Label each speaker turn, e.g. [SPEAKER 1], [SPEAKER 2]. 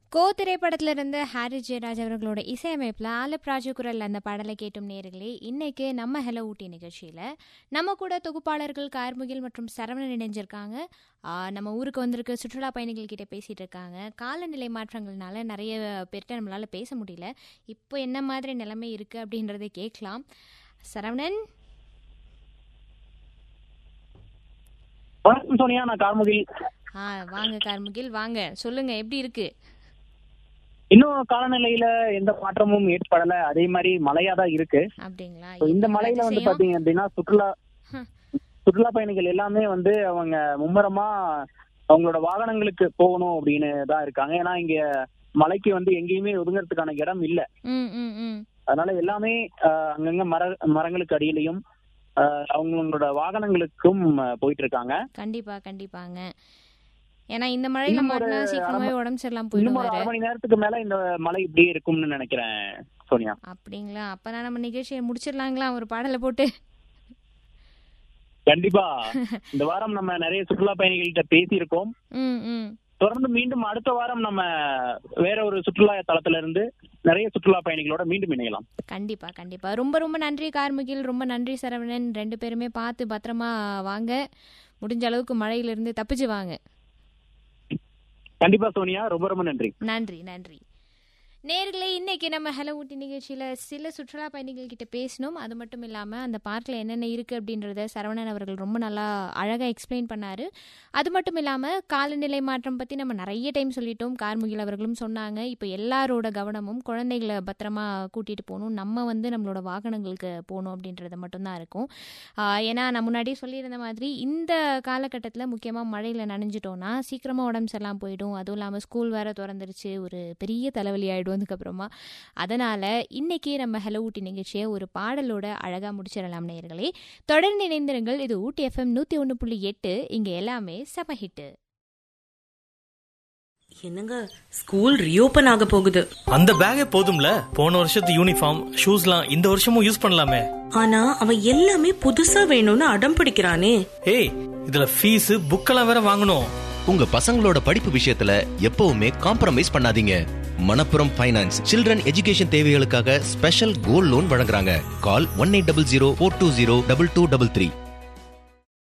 [SPEAKER 1] கோ திரைப்படத்துல இருந்து ஹாரி ஜெயராஜ் அவர்களோட இசையமைப்பில் ஆலப் ராஜு குரல் அந்த பாடலை கேட்டும் நேர்களே இன்னைக்கு நம்ம ஹலோ ஊட்டி நிகழ்ச்சியில் நம்ம கூட தொகுப்பாளர்கள் கார்முகில் மற்றும் சரவணன் இணைஞ்சிருக்காங்க ஆ, நம்ம ஊருக்கு வந்திருக்க சுற்றுலா பயணிகள் கிட்ட பேசிட்டு இருக்காங்க காலநிலை மாற்றங்கள்னால நிறைய பேர்கிட்ட நம்மளால பேச முடியல இப்போ என்ன மாதிரி நிலைமை இருக்கு அப்படின்றதை கேட்கலாம் சரவணன்
[SPEAKER 2] வணக்கம் சோனியா நான் கார்முகில்
[SPEAKER 1] ஆ வாங்க கார்முகில் வாங்க சொல்லுங்க எப்படி இருக்கு
[SPEAKER 2] இன்னும் காலநிலையில எந்த மாற்றமும் ஏற்படல அதே மாதிரி மழையா தான் இருக்கு
[SPEAKER 1] அப்படிங்களா
[SPEAKER 2] So, இந்த
[SPEAKER 1] என்ன
[SPEAKER 2] மலையில வந்து
[SPEAKER 1] அதிசயம்?
[SPEAKER 2] பாத்தீங்க அப்படின்னா சுற்றுலா
[SPEAKER 1] ஹம்.
[SPEAKER 2] சுற்றுலா பயணிகள் எல்லாமே வந்து அவங்க மும்முரமா அவங்களோட வாகனங்களுக்கு போகணும் அப்படின்னு தான் இருக்காங்க ஏன்னா இங்க மலைக்கு வந்து எங்கேயுமே ஒதுங்கறதுக்கான இடம் இல்ல
[SPEAKER 1] ம் ம் ம்
[SPEAKER 2] அதனால எல்லாமே ஆஹ், அங்கங்க மர மரங்களுக்கு அடியிலையும் ஆஹ், அவங்களோட வாகனங்களுக்கும் ஆஹ், போயிட்டு இருக்காங்க
[SPEAKER 1] கண்டிப்பா கண்டிப்பாங்க ஏன்னா இந்த மழையில
[SPEAKER 2] இன்னும் ஒரு
[SPEAKER 1] மாட்டினா சீக்கிரமாவே உடம்பு சரியில்லாம
[SPEAKER 2] இன்னும் ஒரு
[SPEAKER 1] போயிடுவாரு
[SPEAKER 2] அரை மணி நேரத்துக்கு மேல இந்த மலை இப்படியே இருக்கும்னு நினைக்கிறேன் சோனியா
[SPEAKER 1] அப்படிங்களா அப்பனா நம்ம நிகழ்ச்சியை முடிச்சிடலாங்களா ஒரு பாடலை போட்டு
[SPEAKER 2] கண்டிப்பா இந்த வாரம் நம்ம நிறைய சுற்றுலா பயணிகள்கிட்ட பேசியிருக்கோம்
[SPEAKER 1] ம் ம்
[SPEAKER 2] தொடர்ந்து மீண்டும் அடுத்த வாரம் நம்ம வேற ஒரு சுற்றுலா தளத்துல இருந்து நிறைய சுற்றுலா பயணிகளோட மீண்டும் இணையலாம்
[SPEAKER 1] கண்டிப்பா கண்டிப்பா ரொம்ப ரொம்ப நன்றி கார்முகில் ரொம்ப நன்றி சரவணன் ரெண்டு பேருமே பார்த்து பத்திரமா வாங்க முடிஞ்ச அளவுக்கு மழையிலிருந்து தப்பிச்சு வாங்க
[SPEAKER 2] கண்டிப்பா சோனியா ரொம்ப ரொம்ப நன்றி
[SPEAKER 1] நன்றி நன்றி நேர்களே இன்னைக்கு நம்ம ஹலோ ஊட்டி நிகழ்ச்சியில் சில சுற்றுலா பயணிகள் கிட்ட பேசினோம் அது மட்டும் இல்லாமல் அந்த பார்க்கில் என்னென்ன இருக்குது அப்படின்றத சரவணன் அவர்கள் ரொம்ப நல்லா அழகாக எக்ஸ்பிளைன் பண்ணார் அது மட்டும் இல்லாமல் காலநிலை மாற்றம் பற்றி நம்ம நிறைய டைம் சொல்லிட்டோம் கார்முகில் அவர்களும் சொன்னாங்க இப்போ எல்லாரோட கவனமும் குழந்தைகளை பத்திரமா கூட்டிகிட்டு போகணும் நம்ம வந்து நம்மளோட வாகனங்களுக்கு போகணும் அப்படின்றது மட்டும்தான் இருக்கும் ஆஹ் ஏன்னா நான் முன்னாடியே சொல்லியிருந்த மாதிரி இந்த காலகட்டத்தில் முக்கியமாக மழையில் நனைஞ்சிட்டோம்னா சீக்கிரமாக உடம்பு சரியில்லாம போயிடும் அதுவும் இல்லாமல் ஸ்கூல் வேற திறந்துருச்சு ஒரு பெரிய தலைவலி ஆகிடும் அதுக்கப்புறமா அதனால் இன்னைக்கு நம்ம ஹலோ ஊட்டி நிகழ்ச்சியை ஒரு பாடலோட அழகாக முடிச்சிடலாம் நேயர்களே தொடர்ந்து இணைந்திருங்கள் இது ஊட்டி எஃப்எம் நூற்றி ஒன்று புள்ளி எட்டு இங்கே எல்லாமே செம ஹிட்டு
[SPEAKER 3] என்னங்க ஸ்கூல் ரீஓபன் ஆக போகுது
[SPEAKER 4] அந்த பேக்கே போதும்ல போன வருஷத்து யூனிஃபார்ம் ஷூஸ்லாம் இந்த வருஷமும் யூஸ் பண்ணலாமே
[SPEAKER 3] ஆனா அவன் எல்லாமே புதுசா வேணும்னு அடம் பிடிக்கிறானே
[SPEAKER 4] ஏய் இதுல ஃபீஸ் புக்கெல்லாம் வேற வாங்கணும்
[SPEAKER 5] உங்க பசங்களோட படிப்பு விஷயத்துல எப்பவுமே காம்ப்ரமைஸ் பண்ணாதீங்க மணப்புரம் ஃபைனான்ஸ் சில்ட்ரன் எஜுகேஷன் தேவைகளுக்காக ஸ்பெஷல் கோல்ட் லோன் வழங்குறாங்க call one eight double zero four two zero double two double three